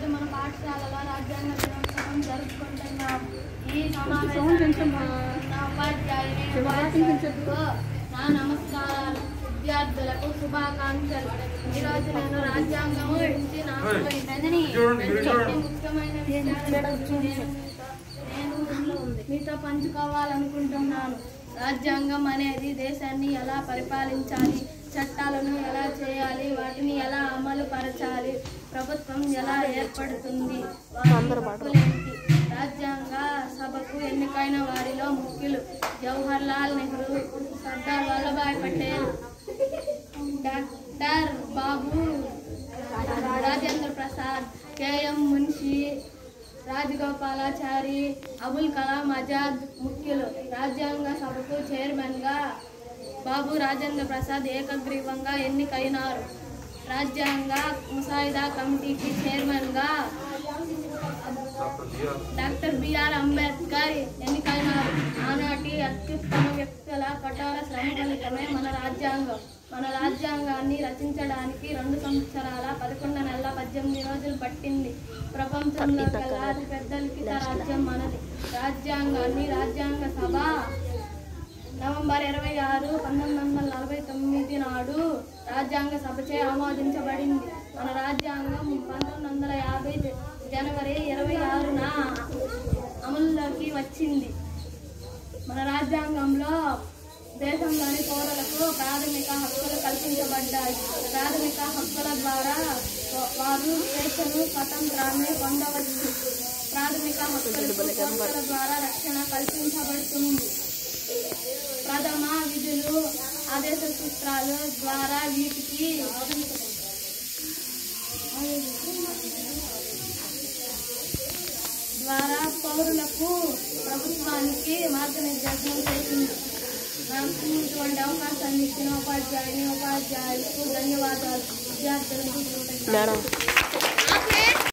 ఈరోజు మన పాఠశాలలో రాజ్యాంగ దినోత్సవం జరుపుకుంటున్నాం ఈ సమావేశంలో నా ఉపాధ్యాయుని ఉపాధ్యాయులకు నా నమస్కారాలు విద్యార్థులకు శుభాకాంక్షలు ఈరోజు నేను రాజ్యాంగం గురించి నాకు ఏంటని కొన్ని ముఖ్యమైన విషయాల గురించి నేను మీతో- నేను మీతో పంచుకోవాలనుకుంటున్నాను రాజ్యాంగం అనేది దేశాన్ని ఎలా పరిపాలించాలి చట్టాలను ఎలా చేయాలి వాటిని ఎలా అమలు పరచాలి ప్రభుత్వం ఎలా ఏర్పడుతుంది వాటి హక్కులేంటి? రాజ్యాంగ సభకు ఎన్నికైన వారిలో ముఖ్యులు జవహర్ లాల్ నెహ్రూ సర్దార్ వల్లభాయ్ పటేల్ డాక్టర్ బాబు రాజేంద్ర ప్రసాద్ కేఎం మున్షి రాజగోపాలాచారి అబుల్ కలాం ఆజాద్ ముఖ్యులు రాజ్యాంగ సభకు చైర్మన్గా బాబు రాజేంద్ర ప్రసాద్ ఏకగ్రీవంగా ఎన్నికైనారు రాజ్యాంగ ముసాయిదా కమిటీకి చైర్మన్గా డాక్టర్ బిఆర్ అంబేద్కర్ ఎన్నికైనారు ఆనాటి అత్యుత్తమ వ్యక్తుల కఠోర శ్రమ ఫలితమే మన రాజ్యాంగం మన రాజ్యాంగాన్ని రచించడానికి రెండు సంవత్సరాల పదకొండు నెలల పద్దెనిమిది రోజులు పట్టింది ప్రపంచంలో కల్లా అతి పెద్ద లిఖిత రాజ్యం మనది రాజ్యాంగాన్ని రాజ్యాంగ సభ నవంబర్ ఇరవై ఆరు పంతొమ్మిది వందల నలభై తొమ్మిది నాడు రాజ్యాంగ సభచే ఆమోదించబడింది మన రాజ్యాంగం పంతొమ్మిది వందల యాభై జనవరి ఇరవై ఆరున అమలులోకి వచ్చింది మన రాజ్యాంగంలో దేశంలోని పౌరులకు ప్రాథమిక హక్కులు కల్పించబడ్డాయి ప్రాథమిక హక్కుల ద్వారా వారు స్వేచ్ఛను స్వతంత్రాన్ని పొందవచ్చు ప్రాథమిక హక్కులకు పౌరుల ద్వారా రక్షణ కల్పించబడుతుంది ప్రథమ విధులు ఆదేశ సూత్రాల ద్వారా వీటికి ద్వారా పౌరులకు ప్రభుత్వానికి మార్గనిర్దేశం చేసింది నాకు ఇటువంటి అవకాశాన్ని ఇచ్చిన ఉపాధ్యాయుని ఉపాధ్యాయులకు ధన్యవాదాలు విద్యార్థులకు కృతజ్ఞతలు. మేడం నా పేరు